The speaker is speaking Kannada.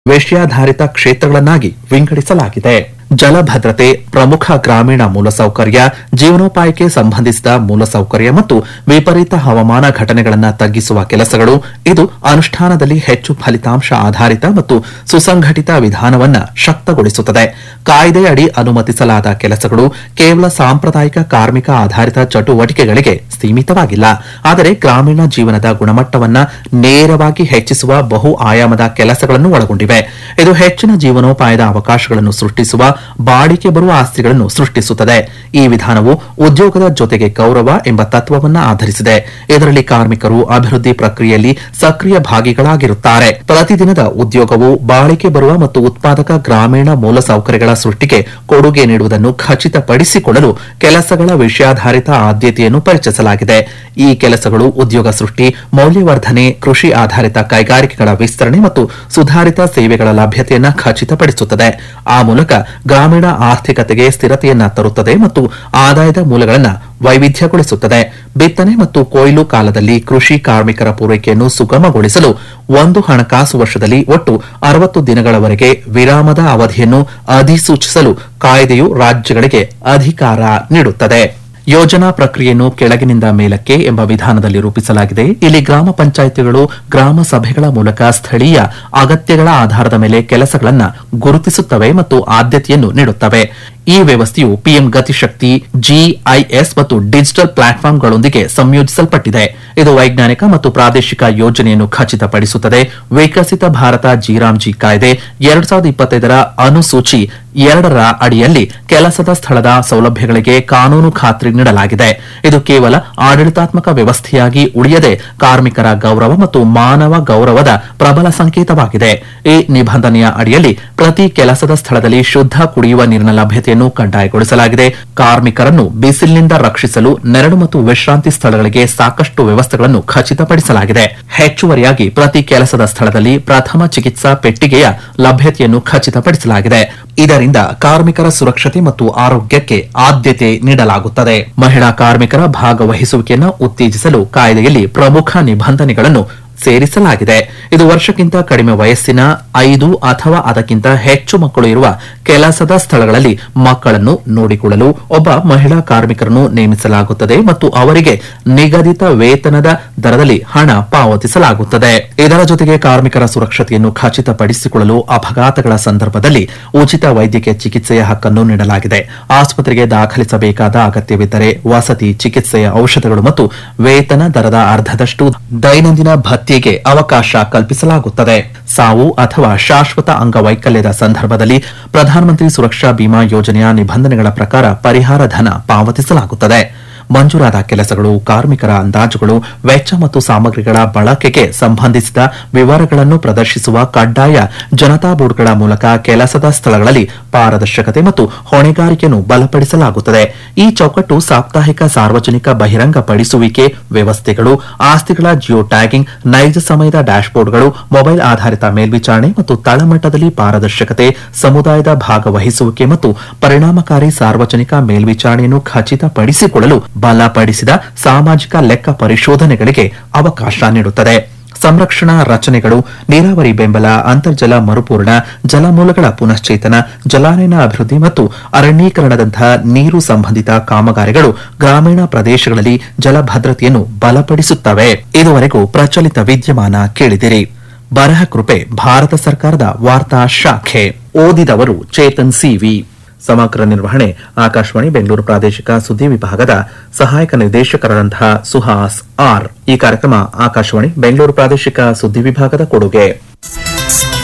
ವಿಷಯಾಧಾರಿತ ಕ್ಷೇತ್ರಗಳನ್ನಾಗಿ ವಿಂಗಡಿಸಲಾಗಿದೆ ಜಲಭದ್ರತೆ ಪ್ರಮುಖ ಗ್ರಾಮೀಣ ಮೂಲಸೌಕರ್ಯ ಜೀವನೋಪಾಯಕ್ಕೆ ಸಂಬಂಧಿಸಿದ ಮೂಲಸೌಕರ್ಯ ಮತ್ತು ವಿಪರೀತ ಹವಾಮಾನ ಘಟನೆಗಳನ್ನು ತಗ್ಗಿಸುವ ಕೆಲಸಗಳು ಇದು ಅನುಷ್ಠಾನದಲ್ಲಿ ಹೆಚ್ಚು ಫಲಿತಾಂಶ ಆಧಾರಿತ ಮತ್ತು ಸುಸಂಘಟಿತ ವಿಧಾನವನ್ನ ಶಕ್ತಗೊಳಿಸುತ್ತದೆ ಕಾಯ್ದೆಯಡಿ ಅನುಮತಿಸಲಾದ ಕೆಲಸಗಳು ಕೇವಲ ಸಾಂಪ್ರದಾಯಿಕ ಕಾರ್ಮಿಕ ಆಧಾರಿತ ಚಟುವಟಿಕೆಗಳಿಗೆ ಸೀಮಿತವಾಗಿಲ್ಲ ಆದರೆ ಗ್ರಾಮೀಣ ಜೀವನದ ಗುಣಮಟ್ಟವನ್ನ ನೇರವಾಗಿ ಹೆಚ್ಚಿಸುವ ಬಹು ಆಯಾಮದ ಕೆಲಸಗಳನ್ನು ಒಳಗೊಂಡಿವೆ ಇದು ಹೆಚ್ಚಿನ ಜೀವನೋಪಾಯದ ಅವಕಾಶಗಳನ್ನು ಸೃಷ್ಟಿಸುವ ಬಾಡಿಕೆ ಬರುವ ಆಸ್ತಿಗಳನ್ನು ಸೃಷ್ಟಿಸುತ್ತದೆ ಈ ವಿಧಾನವು ಉದ್ಯೋಗದ ಜೊತೆಗೆ ಗೌರವ ಎಂಬ ತತ್ವವನ್ನ ಆಧರಿಸಿದೆ ಇದರಲ್ಲಿ ಕಾರ್ಮಿಕರು ಅಭಿವೃದ್ಧಿ ಪ್ರಕ್ರಿಯೆಯಲ್ಲಿ ಸಕ್ರಿಯ ಭಾಗಿಗಳಾಗಿರುತ್ತಾರೆ ಪ್ರತಿದಿನದ ಉದ್ಯೋಗವು ಬಾಳಿಕೆ ಬರುವ ಮತ್ತು ಉತ್ಪಾದಕ ಗ್ರಾಮೀಣ ಮೂಲಸೌಕರ್ಯಗಳ ಸೃಷ್ಟಿಗೆ ಕೊಡುಗೆ ನೀಡುವುದನ್ನು ಖಚಿತಪಡಿಸಿಕೊಳ್ಳಲು ಕೆಲಸಗಳ ವಿಷಯಾಧಾರಿತ ಆದ್ಯತೆಯನ್ನು ಪರಿಚಯಿಸಲಾಗಿದೆ ಈ ಕೆಲಸಗಳು ಉದ್ಯೋಗ ಸೃಷ್ಟಿ ಮೌಲ್ಯವರ್ಧನೆ ಕೃಷಿ ಆಧಾರಿತ ಕೈಗಾರಿಕೆಗಳ ವಿಸ್ತರಣೆ ಮತ್ತು ಸುಧಾರಿತ ಸೇವೆಗಳ ಲಭ್ಯತೆಯನ್ನು ಖಚಿತಪಡಿಸುತ್ತದೆ ಆ ಮೂಲಕ ಗ್ರಾಮೀಣ ಆರ್ಥಿಕತೆಗೆ ಸ್ಥಿರತೆಯನ್ನ ತರುತ್ತದೆ ಮತ್ತು ಆದಾಯದ ಮೂಲಗಳನ್ನು ವೈವಿಧ್ಯಗೊಳಿಸುತ್ತದೆ ಬಿತ್ತನೆ ಮತ್ತು ಕೊಯ್ಲು ಕಾಲದಲ್ಲಿ ಕೃಷಿ ಕಾರ್ಮಿಕರ ಪೂರೈಕೆಯನ್ನು ಸುಗಮಗೊಳಿಸಲು ಒಂದು ಹಣಕಾಸು ವರ್ಷದಲ್ಲಿ ಒಟ್ಟು ಅರವತ್ತು ದಿನಗಳವರೆಗೆ ವಿರಾಮದ ಅವಧಿಯನ್ನು ಅಧಿಸೂಚಿಸಲು ಕಾಯ್ದೆಯು ರಾಜ್ಯಗಳಿಗೆ ಅಧಿಕಾರ ನೀಡುತ್ತದೆ ಯೋಜನಾ ಪ್ರಕ್ರಿಯೆಯನ್ನು ಕೆಳಗಿನಿಂದ ಮೇಲಕ್ಕೆ ಎಂಬ ವಿಧಾನದಲ್ಲಿ ರೂಪಿಸಲಾಗಿದೆ ಇಲ್ಲಿ ಗ್ರಾಮ ಪಂಚಾಯಿತಿಗಳು ಗ್ರಾಮ ಸಭೆಗಳ ಮೂಲಕ ಸ್ಥಳೀಯ ಅಗತ್ಯಗಳ ಆಧಾರದ ಮೇಲೆ ಕೆಲಸಗಳನ್ನು ಗುರುತಿಸುತ್ತವೆ ಮತ್ತು ಆದ್ಯತೆಯನ್ನು ನೀಡುತ್ತವೆ ಈ ವ್ಯವಸ್ಥೆಯು ಪಿಎಂ ಗತಿಶಕ್ತಿ ಜಿಐಎಸ್ ಮತ್ತು ಡಿಜಿಟಲ್ ಪ್ಲಾಟ್ಫಾರ್ಮ್ಗಳೊಂದಿಗೆ ಸಂಯೋಜಿಸಲ್ಪಟ್ಟಿದೆ ಇದು ವೈಜ್ಞಾನಿಕ ಮತ್ತು ಪ್ರಾದೇಶಿಕ ಯೋಜನೆಯನ್ನು ಖಚಿತಪಡಿಸುತ್ತದೆ ವಿಕಸಿತ ಭಾರತ ಜಿರಾಮ್ಜಿ ಕಾಯ್ದೆ ಎರಡ್ ಸಾವಿರದ ಇಪ್ಪತ್ತೈದರ ಅನುಸೂಚಿ ಎರಡರ ಅಡಿಯಲ್ಲಿ ಕೆಲಸದ ಸ್ಥಳದ ಸೌಲಭ್ಯಗಳಿಗೆ ಕಾನೂನು ಖಾತ್ರಿ ನೀಡಲಾಗಿದೆ ಇದು ಕೇವಲ ಆಡಳಿತಾತ್ಮಕ ವ್ಯವಸ್ಥೆಯಾಗಿ ಉಳಿಯದೆ ಕಾರ್ಮಿಕರ ಗೌರವ ಮತ್ತು ಮಾನವ ಗೌರವದ ಪ್ರಬಲ ಸಂಕೇತವಾಗಿದೆ ಈ ನಿಬಂಧನೆಯ ಅಡಿಯಲ್ಲಿ ಪ್ರತಿ ಕೆಲಸದ ಸ್ಥಳದಲ್ಲಿ ಶುದ್ಧ ಕುಡಿಯುವ ನೀರಿನ ಲಭ್ಯತೆಯನ್ನು ಕಡ್ಡಾಯಗೊಳಿಸಲಾಗಿದೆ ಕಾರ್ಮಿಕರನ್ನು ಬಿಸಿಲಿನಿಂದ ರಕ್ಷಿಸಲು ನೆರಳು ಮತ್ತು ವಿಶ್ರಾಂತಿ ಸ್ಥಳಗಳಿಗೆ ಸಾಕಷ್ಟು ವ್ಯವಸ್ಥೆಗಳನ್ನು ಖಚಿತಪಡಿಸಲಾಗಿದೆ ಹೆಚ್ಚುವರಿಯಾಗಿ ಪ್ರತಿ ಕೆಲಸದ ಸ್ಥಳದಲ್ಲಿ ಪ್ರಥಮ ಚಿಕಿತ್ಸಾ ಪೆಟ್ಟಿಗೆಯ ಲಭ್ಯತೆಯನ್ನು ಖಚಿತಪಡಿಸಲಾಗಿದೆ ಇದರಿಂದ ಕಾರ್ಮಿಕರ ಸುರಕ್ಷತೆ ಮತ್ತು ಆರೋಗ್ಯಕ್ಕೆ ಆದ್ಯತೆ ನೀಡಲಾಗುತ್ತದೆ ಮಹಿಳಾ ಕಾರ್ಮಿಕರ ಭಾಗವಹಿಸುವಿಕೆಯನ್ನು ಉತ್ತೇಜಿಸಲು ಕಾಯ್ದೆಯಲ್ಲಿ ಪ್ರಮುಖ ನಿಬಂಧನೆಗಳನ್ನು ಸೇರಿಸಲಾಗಿದೆ ಇದು ವರ್ಷಕ್ಕಿಂತ ಕಡಿಮೆ ವಯಸ್ಸಿನ ಐದು ಅಥವಾ ಅದಕ್ಕಿಂತ ಹೆಚ್ಚು ಮಕ್ಕಳು ಇರುವ ಕೆಲಸದ ಸ್ಥಳಗಳಲ್ಲಿ ಮಕ್ಕಳನ್ನು ನೋಡಿಕೊಳ್ಳಲು ಒಬ್ಬ ಮಹಿಳಾ ಕಾರ್ಮಿಕರನ್ನು ನೇಮಿಸಲಾಗುತ್ತದೆ ಮತ್ತು ಅವರಿಗೆ ನಿಗದಿತ ವೇತನದ ದರದಲ್ಲಿ ಹಣ ಪಾವತಿಸಲಾಗುತ್ತದೆ ಇದರ ಜೊತೆಗೆ ಕಾರ್ಮಿಕರ ಸುರಕ್ಷತೆಯನ್ನು ಖಚಿತಪಡಿಸಿಕೊಳ್ಳಲು ಅಪಘಾತಗಳ ಸಂದರ್ಭದಲ್ಲಿ ಉಚಿತ ವೈದ್ಯಕೀಯ ಚಿಕಿತ್ಸೆಯ ಹಕ್ಕನ್ನು ನೀಡಲಾಗಿದೆ ಆಸ್ಪತ್ರೆಗೆ ದಾಖಲಿಸಬೇಕಾದ ಅಗತ್ಯವಿದ್ದರೆ ವಸತಿ ಚಿಕಿತ್ಸೆಯ ಔಷಧಗಳು ಮತ್ತು ವೇತನ ದರದ ಅರ್ಧದಷ್ಟು ದೈನಂದಿನ ಭತ್ಯೆಗೆ ಅವಕಾಶ ಕಲ್ಪಿಸಲಾಗುತ್ತದೆ ಸಾವು ಅಥವಾ ಶಾಶ್ವತ ಅಂಗವೈಕಲ್ಯದ ಸಂದರ್ಭದಲ್ಲಿ ಪ್ರಧಾನಮಂತ್ರಿ ಸುರಕ್ಷಾ ಬಿಮಾ ಯೋಜನೆಯ ನಿಬಂಧನೆಗಳ ಪ್ರಕಾರ ಪರಿಹಾರ ಧನ ಪಾವತಿಸಲಾಗುತ್ತದೆ ಮಂಜೂರಾದ ಕೆಲಸಗಳು ಕಾರ್ಮಿಕರ ಅಂದಾಜುಗಳು ವೆಚ್ಚ ಮತ್ತು ಸಾಮಗ್ರಿಗಳ ಬಳಕೆಗೆ ಸಂಬಂಧಿಸಿದ ವಿವರಗಳನ್ನು ಪ್ರದರ್ಶಿಸುವ ಕಡ್ಡಾಯ ಜನತಾ ಬೋರ್ಡ್ಗಳ ಮೂಲಕ ಕೆಲಸದ ಸ್ಥಳಗಳಲ್ಲಿ ಪಾರದರ್ಶಕತೆ ಮತ್ತು ಹೊಣೆಗಾರಿಕೆಯನ್ನು ಬಲಪಡಿಸಲಾಗುತ್ತದೆ ಈ ಚೌಕಟ್ಟು ಸಾಪ್ತಾಹಿಕ ಸಾರ್ವಜನಿಕ ಬಹಿರಂಗಪಡಿಸುವಿಕೆ ವ್ಯವಸ್ಥೆಗಳು ಆಸ್ತಿಗಳ ಜಿಯೋ ಟ್ಯಾಗಿಂಗ್ ನೈಜ ಸಮಯದ ಡ್ಯಾಶ್ಬೋರ್ಡ್ಗಳು ಮೊಬೈಲ್ ಆಧಾರಿತ ಮೇಲ್ವಿಚಾರಣೆ ಮತ್ತು ತಳಮಟ್ಟದಲ್ಲಿ ಪಾರದರ್ಶಕತೆ ಸಮುದಾಯದ ಭಾಗವಹಿಸುವಿಕೆ ಮತ್ತು ಪರಿಣಾಮಕಾರಿ ಸಾರ್ವಜನಿಕ ಮೇಲ್ವಿಚಾರಣೆಯನ್ನು ಖಚಿತಪಡಿಸಿಕೊಳ್ಳಲು ಬಲಪಡಿಸಿದ ಸಾಮಾಜಿಕ ಲೆಕ್ಕ ಪರಿಶೋಧನೆಗಳಿಗೆ ಅವಕಾಶ ನೀಡುತ್ತದೆ ಸಂರಕ್ಷಣಾ ರಚನೆಗಳು ನೀರಾವರಿ ಬೆಂಬಲ ಅಂತರ್ಜಲ ಮರುಪೂರಣ ಜಲಮೂಲಗಳ ಪುನಶ್ಚೇತನ ಜಲಾನಯನ ಅಭಿವೃದ್ಧಿ ಮತ್ತು ಅರಣ್ಯೀಕರಣದಂತಹ ನೀರು ಸಂಬಂಧಿತ ಕಾಮಗಾರಿಗಳು ಗ್ರಾಮೀಣ ಪ್ರದೇಶಗಳಲ್ಲಿ ಜಲಭದ್ರತೆಯನ್ನು ಬಲಪಡಿಸುತ್ತವೆ ಇದುವರೆಗೂ ಪ್ರಚಲಿತ ವಿದ್ಯಮಾನ ಕೇಳಿದಿರಿ ಬರಹ ಕೃಪೆ ಭಾರತ ಸರ್ಕಾರದ ವಾರ್ತಾ ಶಾಖೆ ಓದಿದವರು ಚೇತನ್ ಸಿವಿ ಸಮಗ್ರ ನಿರ್ವಹಣೆ ಆಕಾಶವಾಣಿ ಬೆಂಗಳೂರು ಪ್ರಾದೇಶಿಕ ಸುದ್ದಿ ವಿಭಾಗದ ಸಹಾಯಕ ನಿರ್ದೇಶಕರಾದಂತಹ ಸುಹಾಸ್ ಆರ್ ಈ ಕಾರ್ಯಕ್ರಮ ಆಕಾಶವಾಣಿ ಬೆಂಗಳೂರು ಪ್ರಾದೇಶಿಕ ಸುದ್ದಿ ವಿಭಾಗದ ಕೊಡುಗೆ